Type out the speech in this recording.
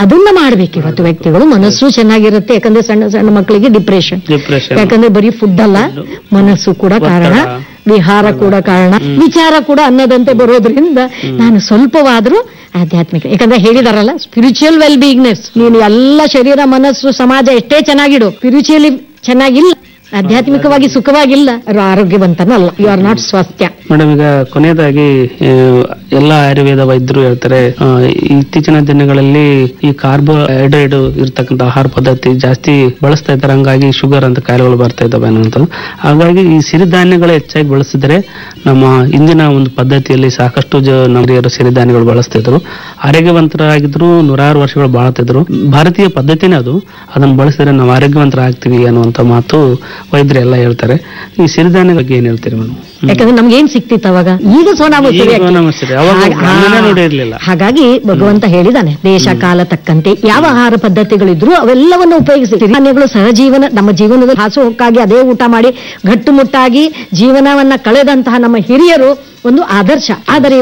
ಅದನ್ನ ಮಾಡ್ಬೇಕು ಇವತ್ತು ವ್ಯಕ್ತಿಗಳು ಮನಸ್ಸು ಚೆನ್ನಾಗಿರುತ್ತೆ ಯಾಕಂದ್ರೆ ಸಣ್ಣ ಸಣ್ಣ ಮಕ್ಕಳಿಗೆ ಡಿಪ್ರೆಷನ್ ಡಿಪ್ರೆಷನ್ ಯಾಕಂದ್ರೆ ಬರೀ ಫುಡ್ ಅಲ್ಲ ಮನಸ್ಸು ಕೂಡ ಕಾರಣ ವಿಹಾರ ಕೂಡ ಕಾರಣ ವಿಚಾರ ಕೂಡ ಅನ್ನದಂತೆ ಬರೋದ್ರಿಂದ ನಾನು ಸ್ವಲ್ಪವಾದ್ರೂ ಆಧ್ಯಾತ್ಮಿಕ ಯಾಕಂದ್ರೆ ಹೇಳಿದಾರಲ್ಲ ಸ್ಪಿರಿಚುವಲ್ ವೆಲ್ ಬೀಯಿಂಗ್ನೆಸ್ ನೀನು ಎಲ್ಲ ಶರೀರ ಮನಸ್ಸು ಸಮಾಜ ಎಷ್ಟೇ ಚೆನ್ನಾಗಿಡು ಸ್ಪಿರಿಚುಯಲಿ ಚೆನ್ನಾಗಿಲ್ಲ ಆಧ್ಯಾತ್ಮಿಕವಾಗಿ ಸುಖವಾಗಿಲ್ಲ ಅವ್ರು ಆರೋಗ್ಯವಂತನಲ್ಲ ಯು ಆರ್ ನಾಟ್ ಸ್ವಾಸ್ಥ್ಯ ಮೇಡಮ್ ಈಗ ಕೊನೆಯದಾಗಿ ಆ, ಎಲ್ಲ ಆಯುರ್ವೇದ ವೈದ್ಯರು ಹೇಳ್ತಾರೆ ಆ, ಇತ್ತೀಚಿನ ದಿನಗಳಲ್ಲಿ ಈ ಕಾರ್ಬೋಹೈಡ್ರೇಟ್ ಇರ್ತಕ್ಕಂಥ ಆಹಾರ ಪದ್ಧತಿ ಜಾಸ್ತಿ ಬಳಸ್ತಾ ಇದ್ದಾರೆ ಹಂಗಾಗಿ ಶುಗರ್ ಅಂತ ಕಾಯಿಲೆಗಳು ಬರ್ತಾ ಇದ್ದಾವೆ ಅನ್ನೋದು ಹಾಗಾಗಿ ಈ ಸಿರಿಧಾನ್ಯಗಳು ಹೆಚ್ಚಾಗಿ ಬಳಸಿದ್ರೆ ನಮ್ಮ ಇಂದಿನ ಒಂದು ಪದ್ಧತಿಯಲ್ಲಿ ಸಾಕಷ್ಟು ಜ ನಮ್ಮ ಹಿರಿಯರು ಸಿರಿಧಾನ್ಯಗಳು ಬಳಸ್ತಿದ್ರು ಆರೋಗ್ಯವಂತರಾಗಿದ್ರು ನೂರಾರು ವರ್ಷಗಳು ಬಾಳ್ತಿದ್ರು ಭಾರತೀಯ ಪದ್ಧತಿನೇ ಅದು ಅದನ್ನು ಬಳಸಿದ್ರೆ ನಾವು ಆರೋಗ್ಯವಂತರಾಗ್ತೀವಿ ಅನ್ನುವಂಥ ಮಾತು ವೈದ್ಯರು ಎಲ್ಲ ಹೇಳ್ತಾರೆ ಈ ಸಿರಿಧಾನ್ಯ ಬಗ್ಗೆ ಏನ್ ಹೇಳ್ತೀರಿ ಮೇಡಮ್ ಯಾಕಂದ್ರೆ ನಮ್ಗೆ ಏನ್ ಸಿಕ್ತಿತ್ತು ಅವಾಗ ಈಗ ಸೋನಾ ಮಸೂರಿ ಈಗ ಅಕ್ಕಿ. ಸೋನಾ ಮಸೂರಿ. ಅವಾಗ ಹಾಗ- ಗಮನನೇ ಹಾ. ನೋಡಿರ್ಲಿಲ್ಲ. ಹಾಗಾಗಿ ಭಗವಂತ ಹೇಳಿದಾನೆ ದೇಶ ಕಾಲ ತಕ್ಕಂತೆ ಯಾವ ಆಹಾರ ಪದ್ಧತಿಗಳಿದ್ರು ಅವೆಲ್ಲವನ್ನು ಉಪಯೋಗಿಸಿ ಸಿರಿಧಾನ್ಯಗಳು ಸಹಜೀವನ ನಮ್ಮ ಜೀವನದ ಹಾಸುಹೊಕ್ಕಾಗಿ ಅದೇ ಊಟ ಮಾಡಿ ಗಟ್ಟುಮುಟ್ಟಾಗಿ ಜೀವನವನ್ನ ಕಳೆದಂತಹ ನಮ್ಮ ಹಿರಿಯರು ಒಂದು ಆದರ್ಶ ಆದರೆ